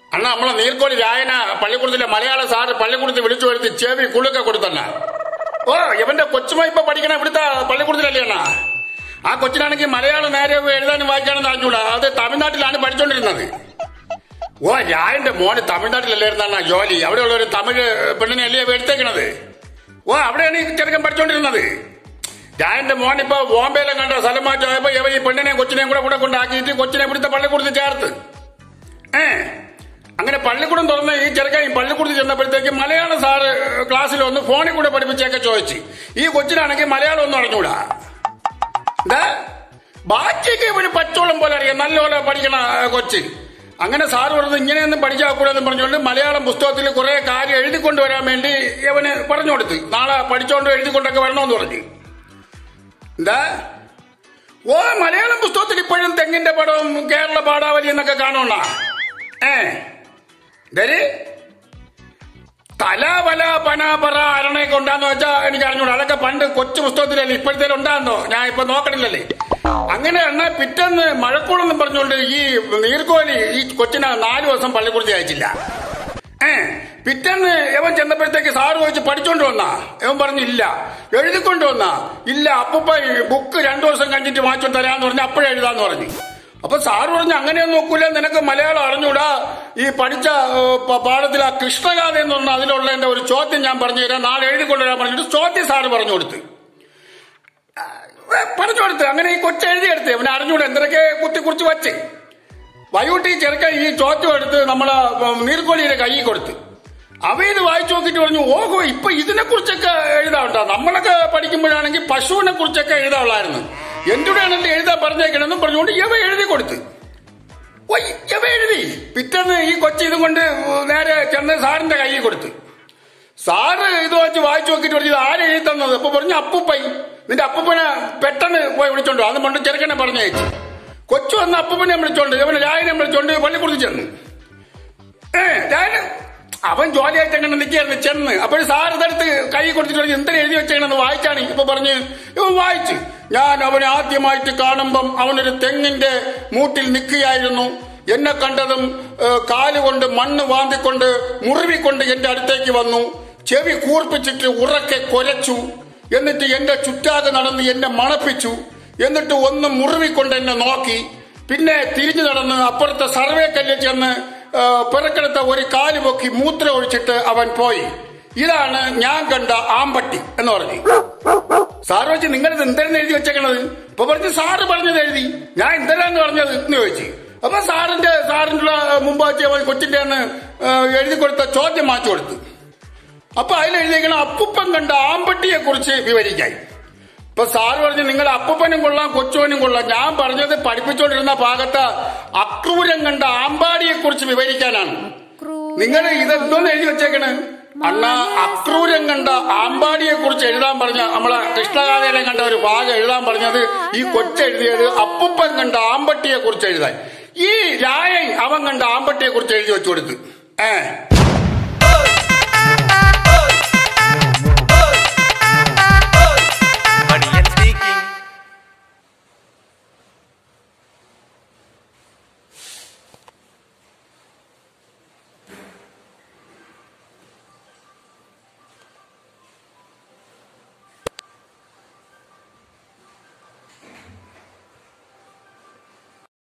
അണ്ണ നമ്മളെ നീർക്കോലി രായന പള്ളിക്കൂടത്തിലെ മലയാള സാറ് പള്ളിക്കൂടത്തിൽ വിളിച്ചു വരുത്തി ചെവി കുളുക്ക കൊടുത്തണ്ണ ഓ ഇവന്റെ കൊച്ചുമ ഇപ്പൊ പഠിക്കണ ഇവിടുത്തെ പള്ളിക്കൂടത്തിലല്ലേ അണ്ണ ആ കൊച്ചിനാണെങ്കിൽ മലയാളം നേരെ എഴുതാനും വായിക്കാനും അറിഞ്ഞൂടാ അത് തമിഴ്നാട്ടിലാണ് പഠിച്ചോണ്ടിരുന്നത് ഓ രായന്റെ മോന് തമിഴ്നാട്ടിലല്ലായിരുന്ന ജോലി അവിടെയുള്ള ഒരു തമിഴ് പെണ്ണിനെ അല്ലേ എടുത്തേക്കണത് ഓ അവിടെയാണ് ഈ ചെറുക്കൻ പഠിച്ചോണ്ടിരുന്നത് രായന്റെ മോൻ ഇപ്പൊ ബോംബെയിലും കണ്ട സ്ഥലം മാറ്റമായപ്പോ ഇവ ഈ പെണ്ണിനെയും കൊച്ചിനെയും കൂടെ കൂടെ കൊണ്ടാക്കിയിട്ട് കൊച്ചിനെ ഇവിടുത്തെ പള്ളിക്കൂടത്തിൽ ചേർത്ത് ഏ അങ്ങനെ പള്ളിക്കൂടം തുറന്ന് ഈ ചെറുക്കൻ ഈ പള്ളിക്കൂടത്തിൽ ചെന്നപ്പോഴത്തേക്ക് മലയാളം സാറ് ക്ലാസ്സിൽ വന്ന് ഫോണിൽ കൂടെ പഠിപ്പിച്ചൊക്കെ ചോദിച്ചു ഈ കൊച്ചിനാണെങ്കിൽ മലയാളം ഒന്നും അറിഞ്ഞൂടാ എന്താ ബാക്കിയൊക്കെ ഇവന് പച്ചോളം പോലെ അറിയാം നല്ലപോലെ പഠിക്കണ ആ, കൊച്ച് അങ്ങനെ സാറ് പറഞ്ഞത് ഇങ്ങനെയൊന്നും പഠിച്ചാൽ കൂടെന്ന് പറഞ്ഞുകൊണ്ട് മലയാളം പുസ്തകത്തിൽ കുറെ കാര്യം എഴുതിക്കൊണ്ട് വരാൻ വേണ്ടി ഇവന് പറഞ്ഞു കൊടുത്ത് നാളെ പഠിച്ചോണ്ട് എഴുതിക്കൊണ്ടൊക്കെ വരണമെന്ന് പറഞ്ഞു എന്താ ഓ മലയാളം പുസ്തകത്തിൽ ഇപ്പോഴും തെങ്ങിന്റെ പടവും കേരള പാടാവലി എന്നൊക്കെ കാണുന്ന ഏ ഇതര് തല വല പന പറ അരണയൊക്കെ ഉണ്ടാന്ന് വെച്ചാ എനിക്ക് അറിഞ്ഞൂടാ അതൊക്കെ പണ്ട് കൊച്ചു പുസ്തകത്തിലല്ലേ ഇപ്പോഴത്തേലും ഉണ്ടാകുന്നോ ഞാൻ ഇപ്പൊ നോക്കണില്ലല്ലേ അങ്ങനെ എന്നാ പിറ്റേന്ന് മഴക്കോളെന്ന് പറഞ്ഞുകൊണ്ട് ഈ നീർക്കോലി ഈ കൊച്ചിനെ നാലു ദിവസം പള്ളിക്കുറിച്ച് അയച്ചില്ല ഏ പിറ്റേന്ന് ഇവൻ ചെന്നപ്പോഴത്തേക്ക് സാറ് ചോദിച്ച് പഠിച്ചോണ്ട് വന്നാ ഇവൻ പറഞ്ഞു ഇല്ല എഴുതിക്കൊണ്ട് വന്നാ ഇല്ല അപ്പൂപ്പ ഈ ബുക്ക് രണ്ടു ദിവസം കഴിഞ്ഞിട്ട് വാങ്ങിച്ചു തരാന്ന് പറഞ്ഞു അപ്പോഴേ എഴുതാന്ന് പറഞ്ഞു അപ്പൊ സാറ് പറഞ്ഞു അങ്ങനെയൊന്നും നോക്കൂല നിനക്ക് മലയാളം അറിഞ്ഞൂടാ ഈ പഠിച്ച ഏ, പ- പാഠത്തിൽ ആ കൃഷ്ണഗാഥ എന്ന് പറഞ്ഞ അതിലുള്ള എന്റെ ഒരു ചോദ്യം ഞാൻ പറഞ്ഞു തരാം നാളെ എഴുതിക്കൊണ്ടുവരാൻ പറഞ്ഞിട്ട് ചോദ്യം സാറ് പറഞ്ഞു കൊടുത്ത് ഏ, പറഞ്ഞു കൊടുത്ത് അങ്ങനെ ഈ കൊച്ചു എഴുതിയെടുത്ത് അവനെ അറിഞ്ഞൂടെ എന്തൊക്കെ കുത്തി കുറിച്ച് വച്ച് വൈകിട്ട് ഈ ചെറുക്കൻ ഈ ചോദ്യം എടുത്ത് നമ്മളെ ഉം, നീർക്കോലിയുടെ കൈ കൊടുത്ത് അവ ഇത് വായിച്ചു നോക്കിയിട്ട് പറഞ്ഞു ഓഹോ ഇപ്പൊ ഇതിനെ കുറിച്ചൊക്കെ എഴുതാണ്ടാ നമ്മളൊക്കെ പഠിക്കുമ്പോഴാണെങ്കിൽ പശുവിനെ കുറിച്ചൊക്കെ എഴുതാനുള്ളായിരുന്നു എന്റെ കൂടെ ആണെങ്കിൽ എഴുതാൻ പറഞ്ഞേക്കണമെന്നും പറഞ്ഞുകൊണ്ട് ഇവ എഴുതി കൊടുത്ത് ഓ, ഇവ എഴുതി പിറ്റേന്ന് ഈ കൊച്ചി ഇതും കൊണ്ട് നേരെ ചെന്ന് സാറിന്റെ കൈ കൊടുത്ത് സാറ് ഇത് വെച്ച് വായിച്ചു നോക്കിയിട്ട് പറഞ്ഞു ഇത് ആര് എഴുതി തന്നത് അപ്പൊ പറഞ്ഞു അപ്പൂപ്പൈ നിന്റെ അപ്പൂപ്പനെ പെട്ടെന്ന് പോയി വിളിച്ചോണ്ടോ അത് കൊണ്ട് ചെറുക്കനെ പറഞ്ഞയച്ചു കൊച്ചു വന്ന് അപ്പൂപ്പനെ വിളിച്ചോണ്ട് ഇവനെ രായനെ വിളിച്ചോണ്ട് പള്ളിക്കുറിച്ച് ചെന്ന് ഏ രായന അവൻ ജോലിയായിട്ട് അങ്ങനെ നിൽക്കായിരുന്നു ചെന്ന് അപ്പോൾ സാർ ഇതെടുത്ത് കൈ കൊടുത്തിട്ട് പറഞ്ഞു എന്തിനാ എഴുതി വെച്ചേക്കണെന്ന് വായിച്ചാണ് ഇപ്പൊ പറഞ്ഞ് ഇവൻ വായിച്ചു ഞാൻ അവനെ ആദ്യമായിട്ട് കാണുമ്പം അവനൊരു തെങ്ങിന്റെ മൂട്ടിൽ നിൽക്കുകയായിരുന്നു എന്നെ കണ്ടതും ഏ, കാലുകൊണ്ട് മണ്ണ് വാന്തിക്കൊണ്ട് മുറിവിക്കൊണ്ട് എന്റെ അടുത്തേക്ക് വന്നു ചെവി കൂർപ്പിച്ചിട്ട് ഉറക്കെ കൊരച്ചു എന്നിട്ട് എന്റെ ചുറ്റാകെ നടന്ന് എന്നെ മണപ്പിച്ചു എന്നിട്ട് ഒന്ന് മുറിവിക്കൊണ്ട് എന്നെ നോക്കി പിന്നെ തിരിഞ്ഞു നടന്ന് അപ്പുറത്തെ സർവേ കല്ലിൽ ചെന്ന് ആ, പിറക്കെടുത്ത ഒരു കാല് പൊക്കി മൂത്രം ഒഴിച്ചിട്ട് അവൻ പോയി ഇതാണ് ഞാൻ കണ്ട ആമ്പട്ടി എന്ന് പറഞ്ഞു സാറ് വെച്ച് നിങ്ങളിത് എന്തെന്ന് എഴുതി വെച്ചേക്കണത് ഇപ്പൊ പറഞ്ഞു സാറ് പറഞ്ഞത് എഴുതി ഞാൻ എന്തെല്ലാന്ന് പറഞ്ഞത് എന്ന് ചോദിച്ചു അപ്പൊ സാറിന്റെ സാറിന്റെ മുമ്പ് വെച്ച് അവൻ കൊച്ചിന്റെ അന്ന് ആ, എഴുതി കൊടുത്ത ചോദ്യം മാറ്റി കൊടുത്തു അപ്പൊ അതിൽ എഴുതിയേക്കണ അപ്പൂപ്പൻ കണ്ട ആമ്പട്ടിയെ കുറിച്ച് വിവരിക്കാൻ ഇപ്പൊ സാറ് പറഞ്ഞു നിങ്ങളുടെ അപ്പൂപ്പനും കൊള്ളാം കൊച്ചുവനും കൊള്ളാം ഞാൻ പറഞ്ഞത് പഠിപ്പിച്ചുകൊണ്ടിരുന്ന ഭാഗത്ത് അക്രൂരം കണ്ട ആമ്പാടിയെ കുറിച്ച് വിവരിക്കാനാണ് നിങ്ങൾ ഇതെന്തോന്ന് എഴുതി വെച്ചേക്കണ് അണ്ണ അക്രൂരം കണ്ട ആമ്പാടിയെ കുറിച്ച് എഴുതാൻ പറഞ്ഞ നമ്മളെ കൃഷ്ണഗാഥയിലെ കണ്ട ഒരു ഭാഗം എഴുതാൻ പറഞ്ഞത് ഈ കൊച്ചെഴുതിയത് അപ്പൂപ്പൻ കണ്ട ആമ്പട്ടിയെ കുറിച്ച് എഴുതാൻ ഈ രായൻ അവൻ കണ്ട ആമ്പട്ടിയെ കുറിച്ച് എഴുതി വെച്ചു കൊടുത്തു ഏ